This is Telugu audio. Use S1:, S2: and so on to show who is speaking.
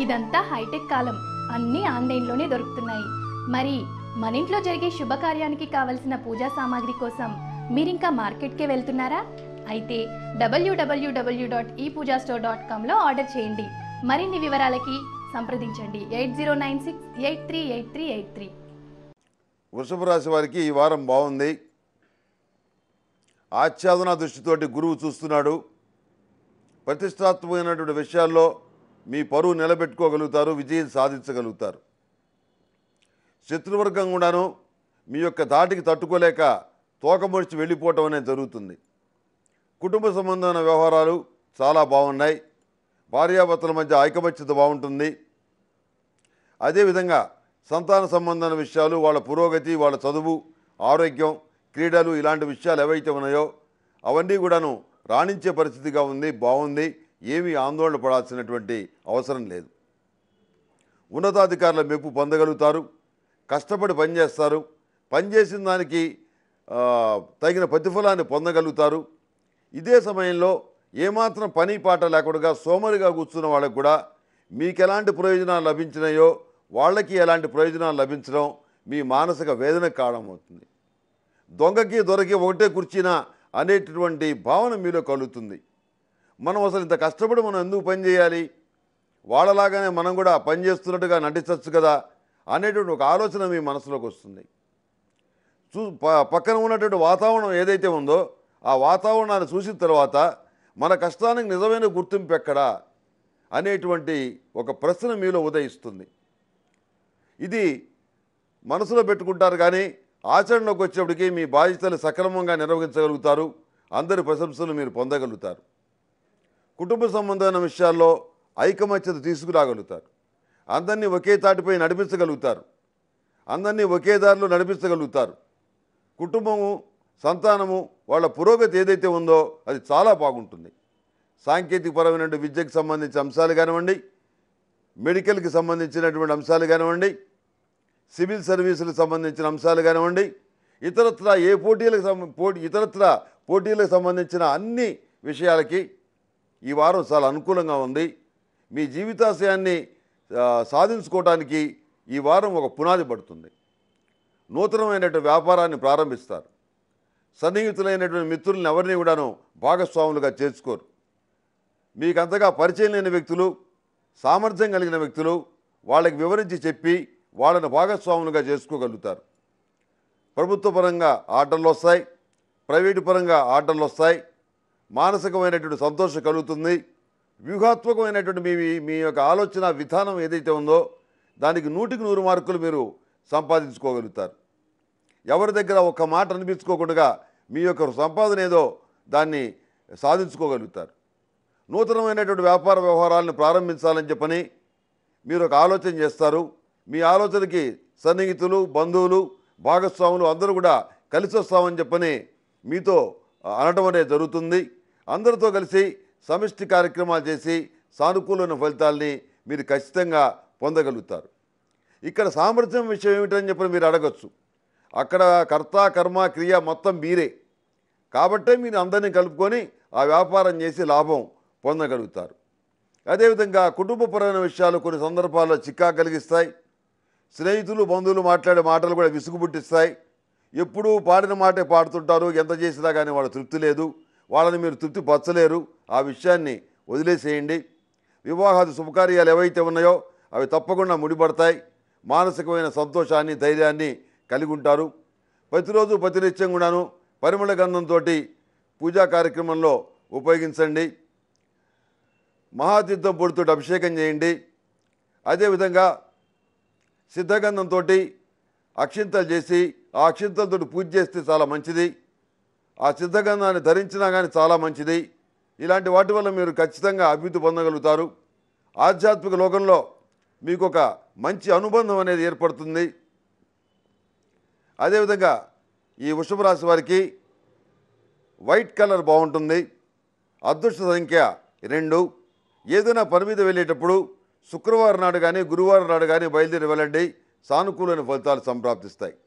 S1: ఇదంతా హైటెక్ కాలం అన్నీ ఆన్లైన్లోనే దొరుకుతున్నాయి మరి మన ఇంట్లో జరిగే శుభకార్యానికి కావలసిన పూజా సామాగ్రి కోసం మీరింకా మార్కెట్కే వెళ్తున్నారా అయితే W W W dot E Pooja store dot కామ్లో ఆర్డర్ చేయండి మరిన్ని వివరాలకి సంప్రదించండి eight zero nine six eight three eight three eight three
S2: వృషభ రాశి వారికి ఈ వారం బాగుంది ఆచ్ఛాదన దృష్టితోటి గురువు చూస్తున్నాడు ప్రతిష్టాత్మకమైనటువంటి విషయాల్లో మీ పరువు నిలబెట్టుకోగలుగుతారు విజయం సాధించగలుగుతారు శత్రువర్గం కూడాను మీ యొక్క ధాటికి తట్టుకోలేక తోకముడిచి వెళ్ళిపోవటం అనేది జరుగుతుంది కుటుంబ సంబంధమైన వ్యవహారాలు చాలా బాగున్నాయి భార్యాభర్తల మధ్య ఐకమత్యత బాగుంటుంది అదేవిధంగా సంతాన సంబంధమైన విషయాలు వాళ్ళ పురోగతి వాళ్ళ చదువు ఆరోగ్యం క్రీడలు ఇలాంటి విషయాలు ఏవైతే ఉన్నాయో అవన్నీ కూడాను రాణించే పరిస్థితిగా ఉంది బాగుంది ఏమీ ఆందోళన పడాల్సినటువంటి అవసరం లేదు ఉన్నతాధికారుల మెప్పు పొందగలుగుతారు కష్టపడి పనిచేస్తారు పనిచేసిన దానికి ఆ, తగిన ప్రతిఫలాన్ని పొందగలుగుతారు ఇదే సమయంలో ఏమాత్రం పని పాట లేకుండా సోమరిగా కూర్చున్న వాళ్ళకు కూడా మీకు ఎలాంటి ప్రయోజనాలు లభించినాయో వాళ్ళకి ఎలాంటి ప్రయోజనాలు లభించడం మీ మానసిక వేదన కారణమవుతుంది దొంగకి దొరకి ఒకటే కుర్చీనా అనేటటువంటి భావన మీలో కలుగుతుంది మనం అసలు ఇంత కష్టపడి మనం ఎందుకు పని చేయాలి వాళ్ళలాగానే మనం కూడా పని చేస్తున్నట్టుగా నటించవచ్చు కదా అనేటువంటి ఒక ఆలోచన మీ మనసులోకి వస్తుంది చూ ప- పక్కన ఉన్నటువంటి వాతావరణం ఏదైతే ఉందో ఆ వాతావరణాన్ని చూసిన తర్వాత మన కష్టానికి నిజమైన గుర్తింపు ఎక్కడా అనేటువంటి ఒక ప్రశ్న మీలో ఉదయిస్తుంది ఇది మనసులో పెట్టుకుంటారు కానీ ఆచరణలోకి వచ్చేప్పటికి మీ బాధ్యతలు సక్రమంగా నిర్వహించగలుగుతారు అందరి ప్రశంసలు మీరు పొందగలుగుతారు కుటుంబ సంబంధమైన విషయాల్లో ఐకమత్యత తీసుకురాగలుగుతారు అందరినీ ఒకే తాటిపై నడిపించగలుగుతారు అందరినీ ఒకే దారిలో నడిపించగలుగుతారు కుటుంబము సంతానము వాళ్ళ పురోగతి ఏదైతే ఉందో అది చాలా బాగుంటుంది సాంకేతికపరమైన విద్యకు సంబంధించిన అంశాలు కానివ్వండి మెడికల్కి సంబంధించినటువంటి అంశాలు కానివ్వండి సివిల్ సర్వీసులకు సంబంధించిన అంశాలు కానివ్వండి ఇతరత్ర ఏ పోటీలకు సంబ పోటీ ఇతరత్ర పోటీలకు సంబంధించిన అన్ని విషయాలకి ఈ వారం చాలా అనుకూలంగా ఉంది మీ జీవితాశయాన్ని ఆ, సాధించుకోవడానికి ఈ వారం ఒక పునాది పడుతుంది నూతనమైనటువంటి వ్యాపారాన్ని ప్రారంభిస్తారు సన్నిహితులైనటువంటి మిత్రులను ఎవరిని కూడాను భాగస్వాములుగా చేర్చుకోరు మీకు అంతగా పరిచయం లేని వ్యక్తులు సామర్థ్యం కలిగిన వ్యక్తులు వాళ్ళకి వివరించి చెప్పి వాళ్ళని భాగస్వాములుగా చేసుకోగలుగుతారు ప్రభుత్వ పరంగా ఆర్డర్లు వస్తాయి ప్రైవేటు పరంగా ఆర్డర్లు వస్తాయి మానసికమైనటువంటి సంతోషం కలుగుతుంది వ్యూహాత్మకమైనటువంటి మీ మీ యొక్క ఆలోచన విధానం ఏదైతే ఉందో దానికి నూటికి నూరు మార్కులు మీరు సంపాదించుకోగలుగుతారు ఎవరి దగ్గర ఒక్క మాట అనిపించుకోకుండా మీ యొక్క సంపాదన ఏదో దాన్ని సాధించుకోగలుగుతారు నూతనమైనటువంటి వ్యాపార వ్యవహారాలను ప్రారంభించాలని చెప్పని మీరు ఒక ఆలోచన చేస్తారు మీ ఆలోచనకి సన్నిహితులు బంధువులు భాగస్వాములు అందరూ కూడా కలిసి వస్తామని చెప్పని మీతో అనటం అనేది జరుగుతుంది అందరితో కలిసి సమిష్టి కార్యక్రమాలు చేసి సానుకూలమైన ఫలితాల్ని మీరు ఖచ్చితంగా పొందగలుగుతారు ఇక్కడ సామర్థ్యం విషయం ఏమిటని చెప్పని మీరు అడగచ్చు అక్కడ కర్త కర్మ క్రియ మొత్తం మీరే కాబట్టే మీరు అందరినీ కలుపుకొని ఆ వ్యాపారం చేసి లాభం పొందగలుగుతారు అదేవిధంగా కుటుంబపరమైన విషయాలు కొన్ని సందర్భాల్లో చిక్కా కలిగిస్తాయి స్నేహితులు బంధువులు మాట్లాడే మాటలు కూడా విసుగు పుట్టిస్తాయి ఎప్పుడూ పాడిన మాటే పాడుతుంటారు ఎంత చేసినా కానీ వాళ్ళ తృప్తి లేదు వాళ్ళని మీరు తృప్తి పరచలేరు ఆ విషయాన్ని వదిలేసేయండి వివాహాది శుభకార్యాలు ఏవైతే ఉన్నాయో అవి తప్పకుండా ముడిపడతాయి మానసికమైన సంతోషాన్ని ధైర్యాన్ని కలిగి ఉంటారు ప్రతిరోజు ప్రతినిత్యం కూడాను పరిమళ గంధంతో పూజా కార్యక్రమంలో ఉపయోగించండి మహాతీర్థం పొడితో అభిషేకం చేయండి అదేవిధంగా సిద్ధగంధంతో అక్షింతలు చేసి ఆ అక్షింతలతో పూజ చేస్తే చాలా మంచిది ఆ సిద్ధగంధాన్ని ధరించినా కానీ చాలా మంచిది ఇలాంటి వాటి వల్ల మీరు ఖచ్చితంగా అభివృద్ధి పొందగలుగుతారు ఆధ్యాత్మిక లోకంలో మీకు ఒక మంచి అనుబంధం అనేది ఏర్పడుతుంది అదేవిధంగా ఈ వృషభ రాశి వారికి వైట్ కలర్ బాగుంటుంది అదృష్ట సంఖ్య రెండు ఏదైనా పని మీద వెళ్ళేటప్పుడు శుక్రవారం నాడు కానీ గురువారం నాడు కానీ బయలుదేరి వెళ్ళండి సానుకూలమైన ఫలితాలు సంప్రాప్తిస్తాయి